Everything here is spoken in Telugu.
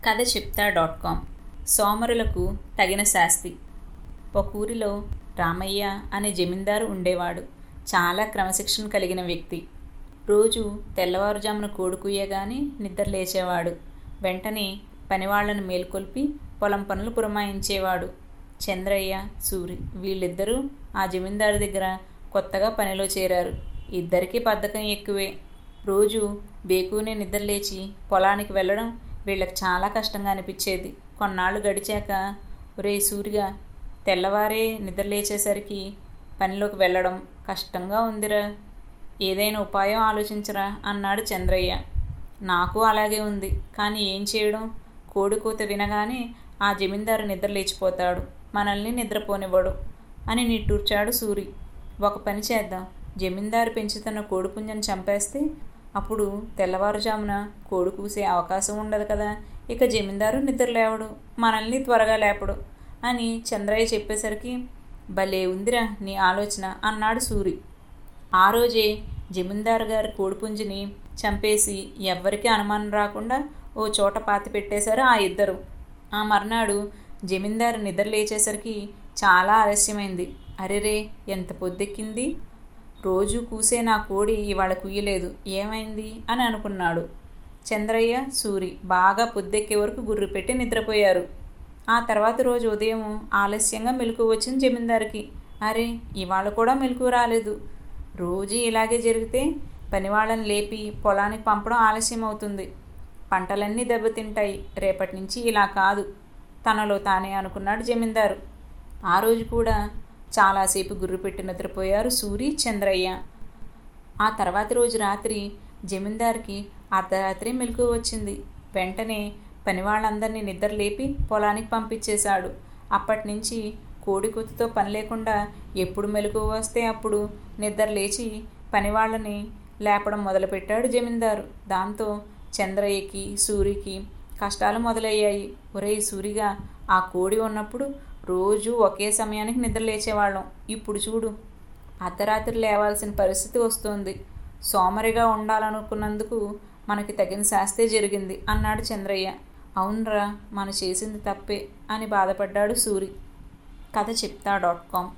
కథ చెప్తా డాట్ కామ్ సోమరులకు తగిన శాస్తి ఒక ఊరిలో రామయ్య అనే జమీందారు ఉండేవాడు చాలా క్రమశిక్షణ కలిగిన వ్యక్తి రోజు తెల్లవారుజామున కోడుకుయ్యగానే నిద్ర లేచేవాడు వెంటనే పనివాళ్లను మేల్కొల్పి పొలం పనులు పురమాయించేవాడు చంద్రయ్య సూరి వీళ్ళిద్దరూ ఆ జమీందారు దగ్గర కొత్తగా పనిలో చేరారు ఇద్దరికీ బద్ధకం ఎక్కువే రోజు బేకునే నిద్రలేచి పొలానికి వెళ్ళడం వీళ్ళకి చాలా కష్టంగా అనిపించేది కొన్నాళ్ళు గడిచాక ఒరే సూరిగా తెల్లవారే నిద్రలేచేసరికి పనిలోకి వెళ్ళడం కష్టంగా ఉందిరా ఏదైనా ఉపాయం ఆలోచించరా అన్నాడు చంద్రయ్య నాకు అలాగే ఉంది కానీ ఏం చేయడం కోడికూత వినగానే ఆ జమీందారు నిద్ర లేచిపోతాడు మనల్ని నిద్రపోనివ్వడు అని నిట్టూర్చాడు సూరి ఒక పని చేద్దాం జమీందారు పెంచుతున్న కోడిపుంజను చంపేస్తే అప్పుడు తెల్లవారుజామున కోడి కూసే అవకాశం ఉండదు కదా ఇక జమీందారు నిద్ర లేవడు మనల్ని త్వరగా లేపడు అని చంద్రయ్య చెప్పేసరికి భలే ఉందిరా నీ ఆలోచన అన్నాడు సూరి ఆ రోజే జమీందారు గారి కోడిపుంజిని చంపేసి ఎవ్వరికీ అనుమానం రాకుండా ఓ చోట పాతి పెట్టేశారు ఆ ఇద్దరు ఆ మర్నాడు జమీందారు నిద్ర లేచేసరికి చాలా ఆలస్యమైంది అరెరే ఎంత పొద్దెక్కింది రోజు కూసే నా కోడి ఇవాళ కుయ్యలేదు ఏమైంది అని అనుకున్నాడు చంద్రయ్య సూరి బాగా పొద్దెక్కే వరకు గుర్రు పెట్టి నిద్రపోయారు ఆ తర్వాత రోజు ఉదయం ఆలస్యంగా మెలకు వచ్చింది జమీందారికి అరే ఇవాళ కూడా మెలకు రాలేదు రోజు ఇలాగే జరిగితే పనివాళ్ళని లేపి పొలానికి పంపడం ఆలస్యం అవుతుంది పంటలన్నీ దెబ్బతింటాయి రేపటి నుంచి ఇలా కాదు తనలో తానే అనుకున్నాడు జమీందారు ఆ రోజు కూడా చాలాసేపు గుర్రు పెట్టి నిద్రపోయారు సూరి చంద్రయ్య ఆ తర్వాతి రోజు రాత్రి జమీందార్కి అర్ధరాత్రి మెలకు వచ్చింది వెంటనే పనివాళ్ళందరినీ నిద్ర లేపి పొలానికి పంపించేశాడు అప్పటి నుంచి కోడి కొత్తుతో పని లేకుండా ఎప్పుడు మెలకు వస్తే అప్పుడు నిద్ర లేచి పనివాళ్ళని లేపడం మొదలుపెట్టాడు జమీందారు దాంతో చంద్రయ్యకి సూరికి కష్టాలు మొదలయ్యాయి ఒరే సూరిగా ఆ కోడి ఉన్నప్పుడు రోజు ఒకే సమయానికి నిద్ర లేచేవాళ్ళం ఇప్పుడు చూడు అర్ధరాత్రి లేవాల్సిన పరిస్థితి వస్తుంది సోమరిగా ఉండాలనుకున్నందుకు మనకి తగిన శాస్తే జరిగింది అన్నాడు చంద్రయ్య అవునరా మనం చేసింది తప్పే అని బాధపడ్డాడు సూరి కథ చెప్తా డాట్ కామ్